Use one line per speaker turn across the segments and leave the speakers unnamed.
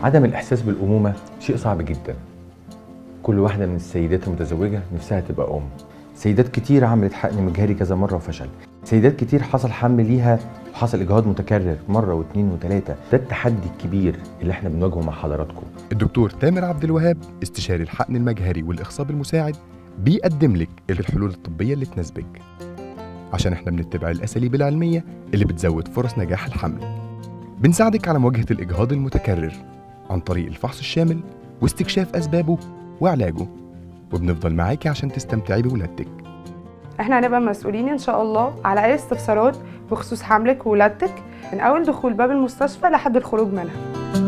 عدم الإحساس بالأمومة شيء صعب جدا كل واحدة من السيدات المتزوجة نفسها تبقى أم سيدات كتير عملت حقن مجهري كذا مرة وفشل سيدات كتير حصل حمل ليها وحصل إجهاض متكرر مرة واثنين وثلاثة ده التحدي الكبير اللي احنا بنواجهه مع حضراتكم
الدكتور تامر عبد الوهاب استشاري الحقن المجهري والإخصاب المساعد بيقدم لك الحلول الطبية اللي تناسبك عشان احنا بنتبع الأساليب العلمية اللي بتزود فرص نجاح الحمل بنساعدك على مواجهة الإجهاض المتكرر عن طريق الفحص الشامل واستكشاف أسبابه وعلاجه وبنفضل معاكي عشان تستمتعي بولادتك
احنا هنبقى مسؤولين ان شاء الله على اي استفسارات بخصوص حملك وولادتك من اول دخول باب المستشفى لحد الخروج منها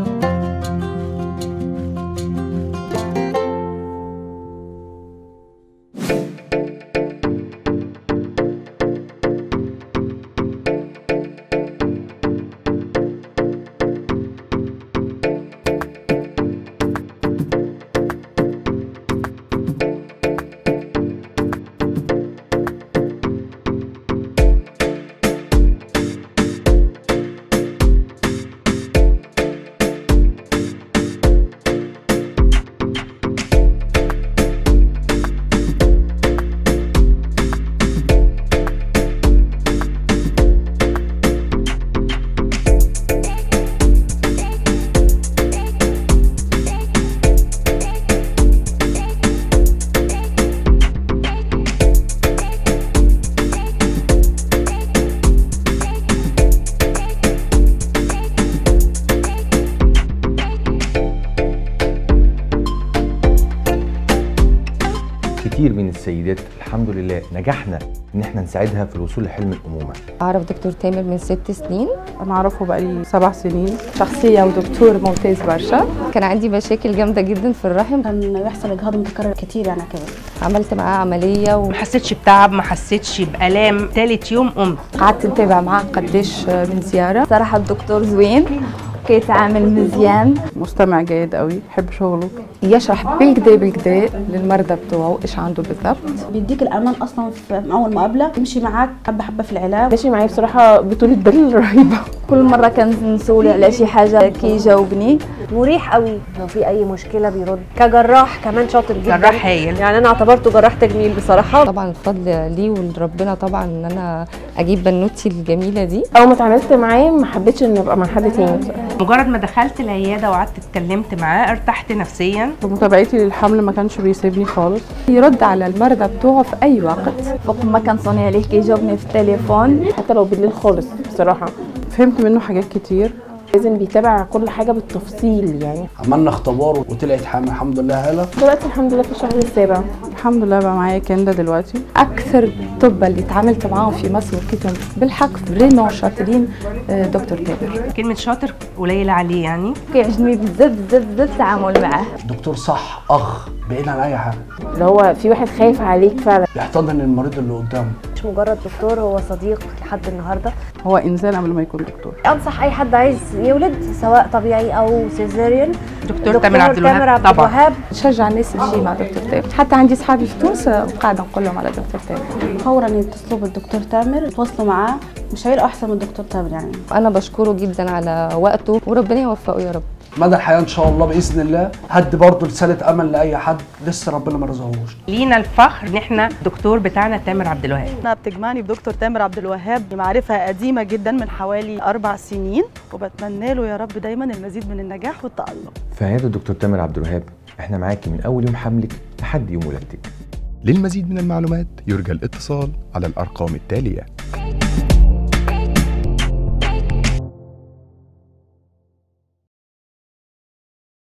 كتير من السيدات الحمد لله نجحنا ان احنا نساعدها في الوصول لحلم الامومه
أعرف دكتور تامر من ست سنين
انا اعرفه بقالي سبع سنين شخصيه ودكتور ممتاز برشا
كان عندي مشاكل جامدة جدا في الرحم
كان بيحصل اجهاض متكرر كتير يعني كده
عملت معاه عملية
ما حسيتش بتعب ما حسيتش بالام تالت يوم قمت
قعدت نتابع معاه قديش من زياره
صراحة الدكتور زوين كيتعامل مزيان
مستمع جيد قوي بحب شغله يشرح بالكدا بالكدا للمرضى بتوعه ايش عنده بالضبط
بيديك الامان اصلا في من اول مقابله يمشي معاك حبه حبه في العلاج
ماشي معايا بصراحه بطوله بال رهيبه
كل مرة كنسولي على شي حاجة كيجاوبني
مريح قوي لو في اي مشكله بيرد كجراح كمان شاطر جدا
جراح هايل
يعني انا اعتبرته جراح تجميل بصراحه
طبعا الفضل ليه ولربنا طبعا ان انا اجيب بنوتي الجميلة دي
اول ما اتعاملت معاه ما حبيتش ان ابقى مع حد تاني بصراحة.
مجرد ما دخلت العياده وقعدت اتكلمت معاه ارتحت نفسيا
متابعتي للحمل ما كانش بيسيبني خالص يرد على المرضى بتوعه في اي وقت
فوق ما كان صوني عليه كيجاوبني في التليفون
حتى لو بالليل خالص بصراحه فهمت منه حاجات كتير لازم بيتابع كل حاجه بالتفصيل يعني
عملنا اختبار وطلعت حامل الحمد لله هاله
دلوقتي الحمد لله في الشهر السابع الحمد لله بقى معايا كندا دلوقتي اكثر طب اللي اتعاملت معاهم في مصر وكتم بالحق فريمون شاطرين آه، دكتور تامر
كلمه شاطر قليله عليه يعني
كيعجبني بزاف بزاف بزاف التعامل معاه
دكتور صح اخ بعيد عن اي حاجه
اللي هو في واحد خايف عليك فعلا
يحتضن المريض اللي قدامه
مش مجرد دكتور هو صديق لحد النهارده
هو انسان قبل ما يكون دكتور
انصح اي حد عايز يولد سواء طبيعي او سيزيريان
دكتور تامر عبد
تامر
الوهاب
عبد
طبعا
الوهاب
نشجع الناس تجي مع دكتور تامر حتى عندي اصحابي في تونس وقاعده نقول لهم على دكتور تامر
فورا يتصلوا بالدكتور تامر يتواصلوا معاه مش هيلاقوا احسن من الدكتور تامر يعني
انا بشكره جدا على وقته وربنا يوفقه يا رب
مدى الحياه ان شاء الله باذن الله هدي برضه رساله امل لاي حد لسه ربنا ما رزقهوش
لينا الفخر ان احنا الدكتور بتاعنا تامر عبد الوهاب
أنا بتجمعني بدكتور تامر عبد الوهاب معرفة قديمة جدا من حوالي أربع سنين وبتمنى له يا رب دايما المزيد من النجاح والتألق
في عياده الدكتور تامر عبد الوهاب احنا معاكي من اول يوم حملك لحد يوم ولادتك
للمزيد من المعلومات يرجى الاتصال على الأرقام التالية